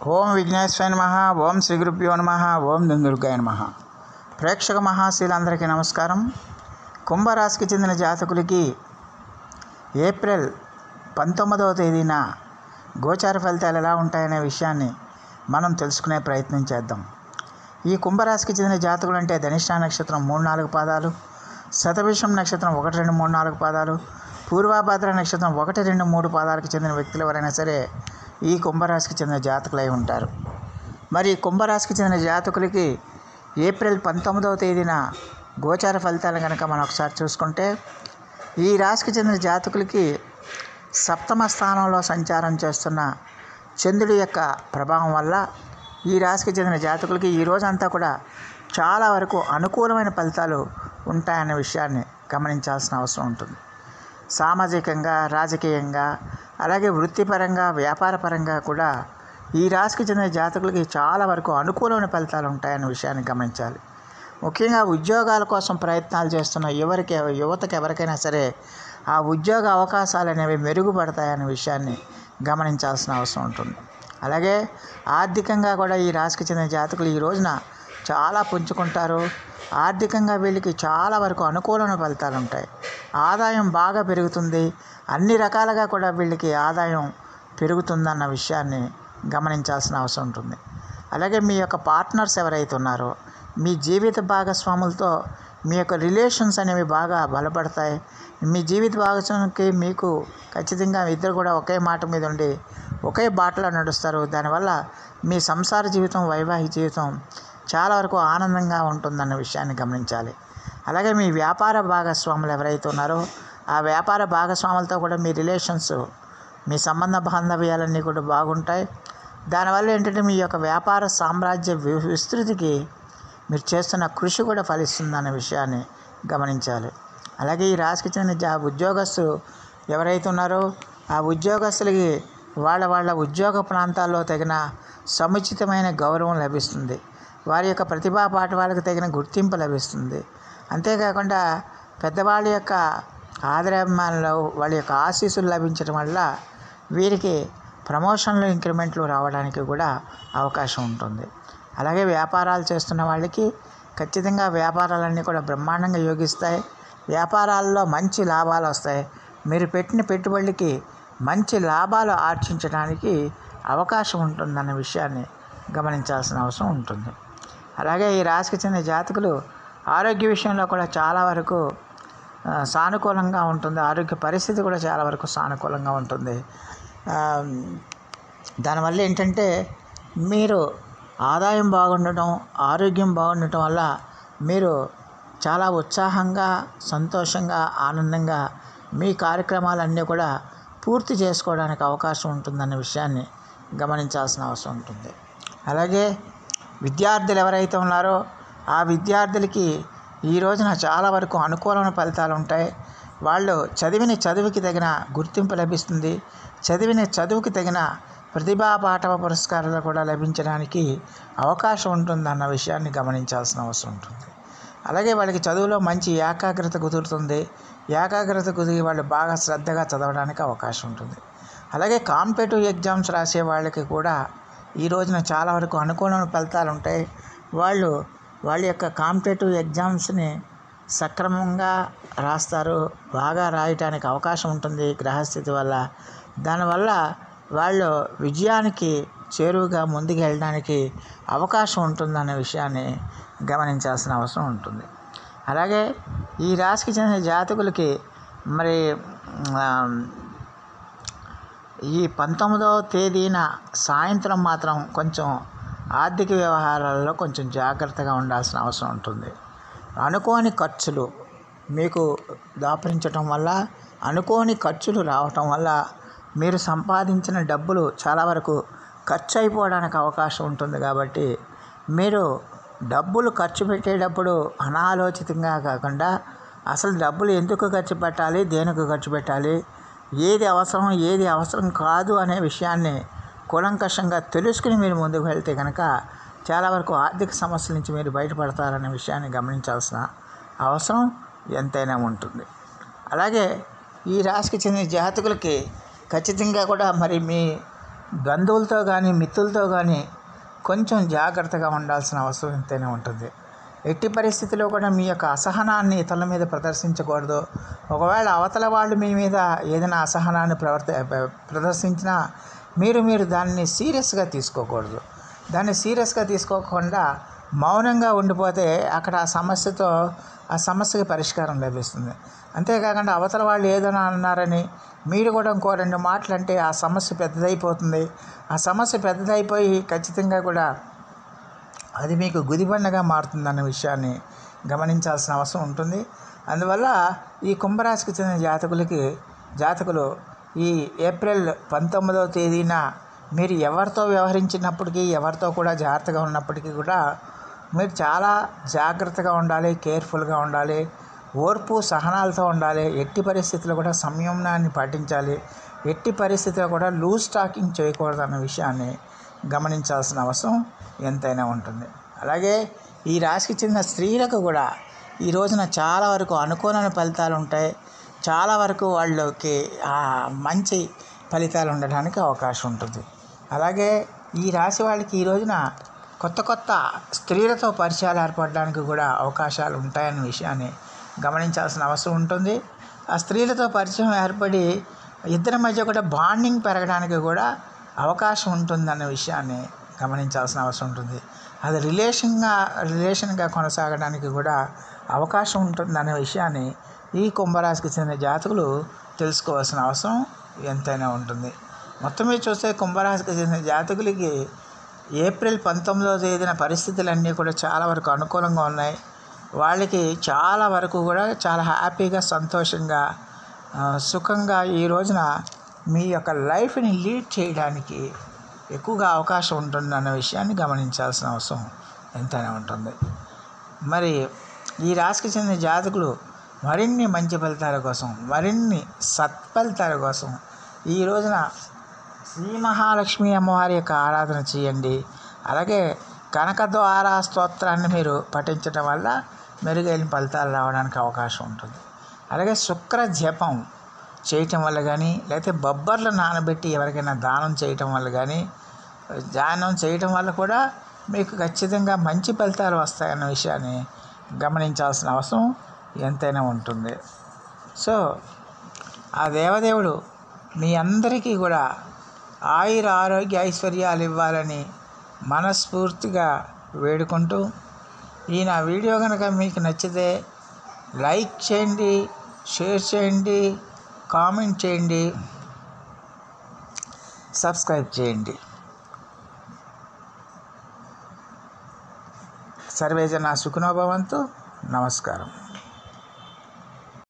ఓం విఘ్నేశ్వర నమ ఓం శ్రీ గురుభ్యో నమ ఓం దుందుర్గాయ నమ ప్రేక్షక మహాశీలందరికీ నమస్కారం కుంభరాశికి చెందిన జాతకులకి ఏప్రిల్ పంతొమ్మిదవ తేదీన గోచార ఫలితాలు ఎలా ఉంటాయనే విషయాన్ని మనం తెలుసుకునే ప్రయత్నం చేద్దాం ఈ కుంభరాశికి చెందిన జాతకులు అంటే ధనిష్ట నక్షత్రం మూడు నాలుగు పాదాలు శతభిషం నక్షత్రం ఒకటి రెండు మూడు నాలుగు పాదాలు పూర్వాభాద్ర నక్షత్రం ఒకటి రెండు మూడు పాదాలకు చెందిన వ్యక్తులు ఎవరైనా సరే ఈ కుంభరాశికి చెందిన జాతకులై ఉంటారు మరి ఈ కుంభరాశికి చెందిన జాతకులకి ఏప్రిల్ పంతొమ్మిదవ తేదీన గోచార ఫలితాలు కనుక మనం ఒకసారి చూసుకుంటే ఈ రాశికి చెందిన జాతకులకి సప్తమ స్థానంలో సంచారం చేస్తున్న చంద్రుడి యొక్క ప్రభావం వల్ల ఈ రాశికి చెందిన జాతకులకి ఈ రోజంతా కూడా చాలా వరకు అనుకూలమైన ఫలితాలు ఉంటాయనే విషయాన్ని గమనించాల్సిన అవసరం ఉంటుంది సామాజికంగా రాజకీయంగా అలాగే వృత్తిపరంగా వ్యాపారపరంగా కూడా ఈ రాశికి చెందిన జాతకులకి చాలా వరకు అనుకూలమైన ఫలితాలు ఉంటాయనే విషయాన్ని గమనించాలి ముఖ్యంగా ఉద్యోగాల కోసం ప్రయత్నాలు చేస్తున్న ఎవరికి యువతకి ఎవరికైనా సరే ఆ ఉద్యోగ అవకాశాలు అనేవి మెరుగుపడతాయనే విషయాన్ని గమనించాల్సిన అవసరం ఉంటుంది అలాగే ఆర్థికంగా కూడా ఈ రాశికి చెందిన జాతకులు ఈ రోజున చాలా పుంజుకుంటారు ఆర్థికంగా వీళ్ళకి చాలా వరకు అనుకూలమైన ఫలితాలు ఉంటాయి ఆదాయం బాగా పెరుగుతుంది అన్ని రకాలుగా కూడా వీళ్ళకి ఆదాయం పెరుగుతుందన్న విషయాన్ని గమనించాల్సిన అవసరం ఉంటుంది అలాగే మీ యొక్క పార్ట్నర్స్ ఎవరైతే ఉన్నారో మీ జీవిత భాగస్వాములతో మీ యొక్క రిలేషన్స్ అనేవి బాగా బలపడతాయి మీ జీవిత భాగస్వామికి మీకు ఖచ్చితంగా ఇద్దరు కూడా ఒకే మాట మీద ఉండి ఒకే బాటలో నడుస్తారు దానివల్ల మీ సంసార జీవితం వైవాహిక జీవితం చాలా వరకు ఆనందంగా ఉంటుందన్న విషయాన్ని గమనించాలి అలాగే మీ వ్యాపార భాగస్వాములు ఎవరైతే ఉన్నారో ఆ వ్యాపార భాగస్వాములతో కూడా మీ రిలేషన్స్ మీ సంబంధ బాంధవ్యాలన్నీ కూడా బాగుంటాయి దానివల్ల ఏంటంటే మీ యొక్క వ్యాపార సామ్రాజ్య వి- విస్తృతికి మీరు చేస్తున్న కృషి కూడా ఫలిస్తుందన్న విషయాన్ని గమనించాలి అలాగే ఈ రాశికి చెందిన జా ఉద్యోగస్తులు ఎవరైతే ఉన్నారో ఆ ఉద్యోగస్తులకి వాళ్ళ వాళ్ళ ఉద్యోగ ప్రాంతాల్లో తగిన సముచితమైన గౌరవం లభిస్తుంది వారి యొక్క ప్రతిభా పాఠవాళ్ళకి తగిన గుర్తింపు లభిస్తుంది అంతేకాకుండా పెద్దవాళ్ళ యొక్క ఆదరాభిమానులు వాళ్ళ యొక్క ఆశీస్సులు లభించడం వల్ల వీరికి ప్రమోషన్లు ఇంక్రిమెంట్లు రావడానికి కూడా అవకాశం ఉంటుంది అలాగే వ్యాపారాలు చేస్తున్న వాళ్ళకి ఖచ్చితంగా వ్యాపారాలన్నీ కూడా బ్రహ్మాండంగా యోగిస్తాయి వ్యాపారాల్లో మంచి లాభాలు వస్తాయి మీరు పెట్టిన పెట్టుబడికి మంచి లాభాలు ఆర్జించడానికి అవకాశం ఉంటుందన్న విషయాన్ని గమనించాల్సిన అవసరం ఉంటుంది అలాగే ఈ రాశికి చెందిన జాతకులు ఆరోగ్య విషయంలో కూడా చాలా వరకు ఆ, సానుకూలంగా ఉంటుంది ఆరోగ్య పరిస్థితి కూడా చాలా వరకు సానుకూలంగా ఉంటుంది ఆ, దానివల్ల ఏంటంటే మీరు ఆదాయం బాగుండటం ఆరోగ్యం బాగుండటం వల్ల మీరు చాలా ఉత్సాహంగా సంతోషంగా ఆనందంగా మీ కార్యక్రమాలన్నీ కూడా పూర్తి చేసుకోవడానికి అవకాశం ఉంటుందన్న విషయాన్ని గమనించాల్సిన అవసరం ఉంటుంది అలాగే విద్యార్థులు ఎవరైతే ఉన్నారో ఆ విద్యార్థులకి ఈ రోజున చాలా వరకు అనుకూలమైన ఫలితాలు ఉంటాయి వాళ్ళు చదివిన చదువుకి తగిన గుర్తింపు లభిస్తుంది చదివిన చదువుకి తగిన ప్రతిభా పాఠవ పురస్కారాలు కూడా లభించడానికి అవకాశం ఉంటుందన్న విషయాన్ని గమనించాల్సిన అవసరం ఉంటుంది అలాగే వాళ్ళకి చదువులో మంచి ఏకాగ్రత కుదురుతుంది ఏకాగ్రత కుదిరి వాళ్ళు బాగా శ్రద్ధగా చదవడానికి అవకాశం ఉంటుంది అలాగే కాంపిటేటివ్ ఎగ్జామ్స్ రాసే వాళ్ళకి కూడా ఈ రోజున చాలా వరకు అనుకూలమైన ఫలితాలు ఉంటాయి వాళ్ళు వాళ్ళ యొక్క కాంపిటేటివ్ ఎగ్జామ్స్ని సక్రమంగా రాస్తారు బాగా రాయటానికి అవకాశం ఉంటుంది గ్రహస్థితి వల్ల దానివల్ల వాళ్ళు విజయానికి చేరువుగా ముందుకు వెళ్ళడానికి అవకాశం ఉంటుందనే విషయాన్ని గమనించాల్సిన అవసరం ఉంటుంది అలాగే ఈ రాశికి చెందిన జాతకులకి మరి ఆ, ఈ పంతొమ్మిదవ తేదీన సాయంత్రం మాత్రం కొంచెం ఆర్థిక వ్యవహారాల్లో కొంచెం జాగ్రత్తగా ఉండాల్సిన అవసరం ఉంటుంది అనుకోని ఖర్చులు మీకు దాపరించటం వల్ల అనుకోని ఖర్చులు రావటం వల్ల మీరు సంపాదించిన డబ్బులు చాలా వరకు ఖర్చు అయిపోవడానికి అవకాశం ఉంటుంది కాబట్టి మీరు డబ్బులు ఖర్చు పెట్టేటప్పుడు అనాలోచితంగా కాకుండా అసలు డబ్బులు ఎందుకు ఖర్చు పెట్టాలి దేనికి ఖర్చు పెట్టాలి ఏది అవసరం ఏది అవసరం కాదు అనే విషయాన్ని కూలంకషంగా తెలుసుకుని మీరు ముందుకు వెళ్తే కనుక చాలా వరకు ఆర్థిక సమస్యల నుంచి మీరు బయటపడతారనే విషయాన్ని గమనించాల్సిన అవసరం ఎంతైనా ఉంటుంది అలాగే ఈ రాశికి చెందిన జాతకులకి ఖచ్చితంగా కూడా మరి మీ బంధువులతో కానీ మిత్రులతో కానీ కొంచెం జాగ్రత్తగా ఉండాల్సిన అవసరం ఎంతైనా ఉంటుంది ఎట్టి పరిస్థితిలో కూడా మీ యొక్క అసహనాన్ని ఇతరుల మీద ప్రదర్శించకూడదు ఒకవేళ అవతల వాళ్ళు మీ మీద ఏదైనా అసహనాన్ని ప్రవర్త ప్రదర్శించినా మీరు మీరు దాన్ని సీరియస్గా తీసుకోకూడదు దాన్ని సీరియస్గా తీసుకోకుండా మౌనంగా ఉండిపోతే అక్కడ ఆ సమస్యతో ఆ సమస్యకి పరిష్కారం లభిస్తుంది అంతేకాకుండా అవతల వాళ్ళు ఏదైనా అన్నారని మీరు కూడా ఇంకో రెండు మాటలు అంటే ఆ సమస్య పెద్దదైపోతుంది ఆ సమస్య పెద్దదైపోయి ఖచ్చితంగా కూడా అది మీకు గుదిబండగా మారుతుందన్న విషయాన్ని గమనించాల్సిన అవసరం ఉంటుంది అందువల్ల ఈ కుంభరాశికి చెందిన జాతకులకి జాతకులు ఈ ఏప్రిల్ పంతొమ్మిదవ తేదీన మీరు ఎవరితో వ్యవహరించినప్పటికీ ఎవరితో కూడా జాగ్రత్తగా ఉన్నప్పటికీ కూడా మీరు చాలా జాగ్రత్తగా ఉండాలి కేర్ఫుల్గా ఉండాలి ఓర్పు సహనాలతో ఉండాలి ఎట్టి పరిస్థితుల్లో కూడా సంయమనాన్ని పాటించాలి ఎట్టి పరిస్థితుల్లో కూడా లూజ్ టాకింగ్ చేయకూడదు అన్న విషయాన్ని గమనించాల్సిన అవసరం ఎంతైనా ఉంటుంది అలాగే ఈ రాశికి చెందిన స్త్రీలకు కూడా ఈ రోజున చాలా వరకు అనుకూలమైన ఫలితాలు ఉంటాయి చాలా వరకు వాళ్ళకి ఆ మంచి ఫలితాలు ఉండడానికి అవకాశం ఉంటుంది అలాగే ఈ రాశి వాళ్ళకి ఈ రోజున కొత్త కొత్త స్త్రీలతో పరిచయాలు ఏర్పడడానికి కూడా అవకాశాలు ఉంటాయన్న విషయాన్ని గమనించాల్సిన అవసరం ఉంటుంది ఆ స్త్రీలతో పరిచయం ఏర్పడి ఇద్దరి మధ్య కూడా బాండింగ్ పెరగడానికి కూడా అవకాశం ఉంటుందన్న విషయాన్ని గమనించాల్సిన అవసరం ఉంటుంది అది రిలేషన్గా రిలేషన్గా కొనసాగడానికి కూడా అవకాశం ఉంటుందనే విషయాన్ని ఈ కుంభరాశికి చెందిన జాతకులు తెలుసుకోవాల్సిన అవసరం ఎంతైనా ఉంటుంది మొత్తం మీద చూస్తే కుంభరాశికి చెందిన జాతకులకి ఏప్రిల్ పంతొమ్మిదవ తేదీన పరిస్థితులన్నీ కూడా చాలా వరకు అనుకూలంగా ఉన్నాయి వాళ్ళకి చాలా వరకు కూడా చాలా హ్యాపీగా సంతోషంగా ఆ, సుఖంగా ఈ రోజున మీ యొక్క లైఫ్ని లీడ్ చేయడానికి ఎక్కువగా అవకాశం ఉంటుందన్న విషయాన్ని గమనించాల్సిన అవసరం ఎంతైనా ఉంటుంది మరి ఈ రాశికి చెందిన జాతకులు మరిన్ని మంచి ఫలితాల కోసం మరిన్ని సత్ఫలితాల కోసం ఈ రోజున శ్రీ మహాలక్ష్మి అమ్మవారి యొక్క ఆరాధన చేయండి అలాగే కనకద్వార స్తోత్రాన్ని మీరు పఠించడం వల్ల మెరుగైన ఫలితాలు రావడానికి అవకాశం ఉంటుంది అలాగే శుక్ర జపం చేయటం వల్ల కానీ లేకపోతే బొబ్బర్లు నానబెట్టి ఎవరికైనా దానం చేయటం వల్ల కానీ దానం చేయటం వల్ల కూడా మీకు ఖచ్చితంగా మంచి ఫలితాలు వస్తాయన్న విషయాన్ని గమనించాల్సిన అవసరం ఎంతైనా ఉంటుంది సో ఆ దేవదేవుడు మీ అందరికీ కూడా ఆయుర ఆరోగ్య ఐశ్వర్యాలు ఇవ్వాలని మనస్ఫూర్తిగా వేడుకుంటూ ఈ నా వీడియో కనుక మీకు నచ్చితే లైక్ చేయండి షేర్ చేయండి కామెంట్ చేయండి సబ్స్క్రైబ్ చేయండి సర్వేజన సుఖనోభవంతు నమస్కారం